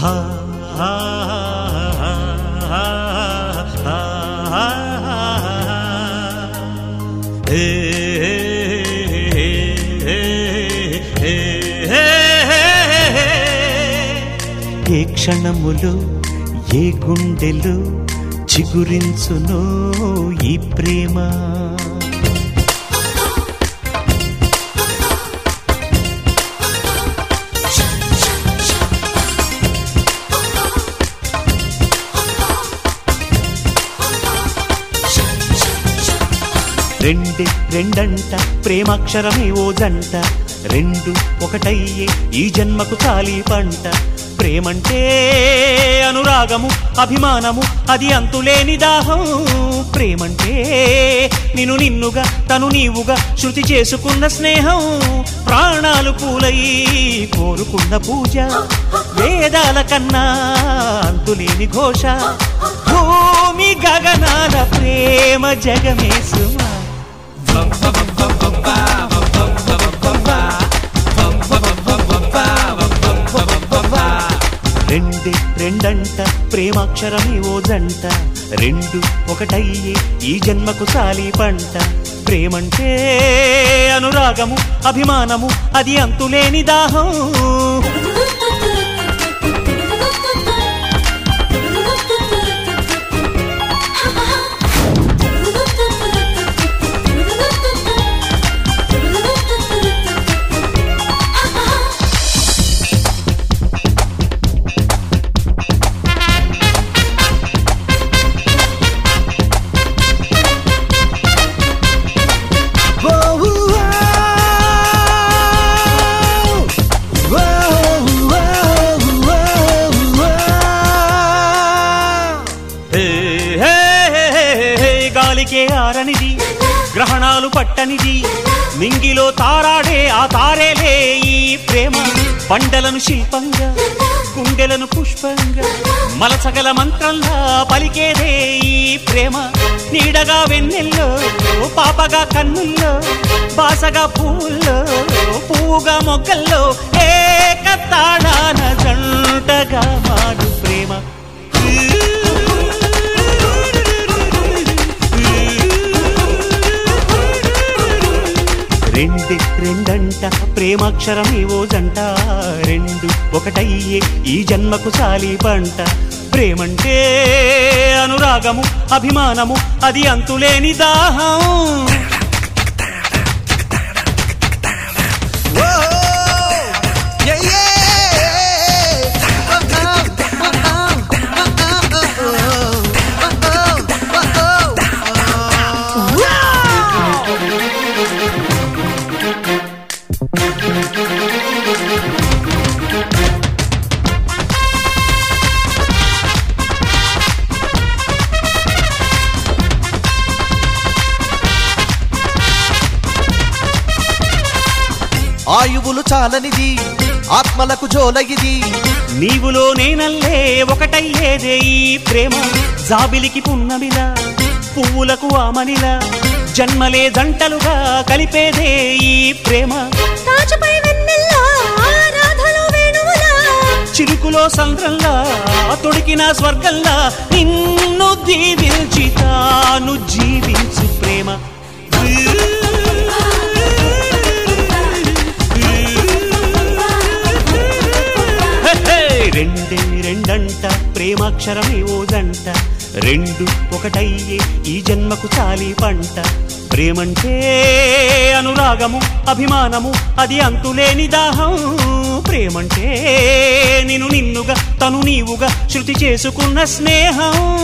హా, హా, హా, హా, హా, హా, హా. ఏ, ఏ, ఏ, ఏ, ఏ, ఏ. ఏ క్షణములు ఏ గుండెలు చిగురించునో ఈ ప్రేమ రెండే రెండంట ప్రేమాక్షరమే ఓ జంట రెండు ఒకటయ్యే ఈ జన్మకు చాలి పంట ప్రేమంటే అనురాగము అభిమానము అది అంతులేని దాహం ప్రేమంటే నిన్ను నిన్నుగా తను నీవుగా శృతి చేసుకున్న స్నేహం ప్రాణాలు పూలై కోరుకున్న పూజ వేదాల కన్నా అంతులేని ఘోష భూమి గగనాల ప్రేమ జగమే సుమా రెండే రెండంట ప్రేమాక్షరమే ఓ జంట రెండు ఒకటయ్యే ఈ జన్మకు సాలి పంట ప్రేమంటే అనురాగము అభిమానము అది అంతులేని దాహం హే, హే, హే, హే, హే, గాలికే ఆరనిది గ్రహణాలు పట్టనిది మింగిలో తారాడే ఆ తారేలే ఈ ప్రేమ పండలను శిల్పంగా గుండెలను పుష్పంగా మలసగల మంత్రంలా పలికేదే ఈ ప్రేమ నీడగా వెన్నెల్లో పాపగా కన్నుల్లో బాసగా పూల్లో పువ్వుగా మొగ్గల్లో ఏకతాళాన జంటగా మాడు ప్రేమ రెండే రెండంట ప్రేమాక్షరమే ఓ జంట రెండు ఒకటయ్యే ఈ జన్మకు సాలి పంట ప్రేమంటే అనురాగము అభిమానము అది అంతులేని దాహం ఆయువులు చాలనిది ఆత్మలకు జోలగిది నీవులో నేనల్లే ఒకటయ్యేదే ఈ ప్రేమ జాబిలికి పున్నమిలా పువ్వులకు ఆమనిలా జన్మలే జంటలుగా కలిపేదే ఈ ప్రేమ తాచుపై వెన్నెల్లో ఆరాధలో వేణువులా చిరుకులో సంద్రంలా తొడికిన స్వర్గంలా నిన్ను దీవించి తాను జీవించు ప్రేమ హే, హే, రెండే రెండంట ప్రేమాక్షరమే ఓ జంట రెండు ఒకటయ్యే ఈ జన్మకు చాలి పంట ప్రేమంటే అనురాగము అభిమానము అది అంతులేని దాహం ప్రేమంటే నిన్ను నిన్నుగా తను నీవుగా శృతి చేసుకున్న స్నేహం